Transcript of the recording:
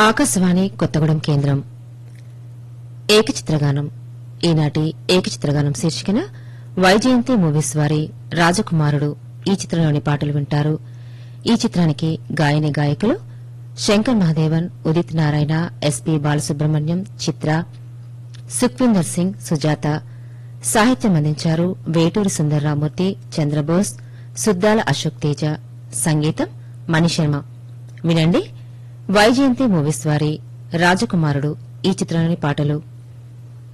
ఆకాశవాణి కొత్తగూడెం కేంద్రం ఏకచిత్రగానం ఈనాటి ఏకచిత్రగానం శీర్షికన వైజయంతి మూవీస్ వారి రాజకుమారుడు ఈ చిత్రంలోని పాటలు వింటారు ఈ చిత్రానికి గాయని గాయకులు శంకర్ మహాదేవన్ ఉదిత్ నారాయణ ఎస్పీ బాలసుబ్రహ్మణ్యం చిత్ర సుఖ్వీందర్ సింగ్ సుజాత సాహిత్యం అందించారు వేటూరి సుందర్రామూర్తి చంద్రబోస్ సుద్దాల అశోక్ తేజ సంగీతం మణిశర్మ వినండి వైజయంతి మూవీస్ వారి రాజకుమారుడు ఈ చిత్రంలోని పాటలు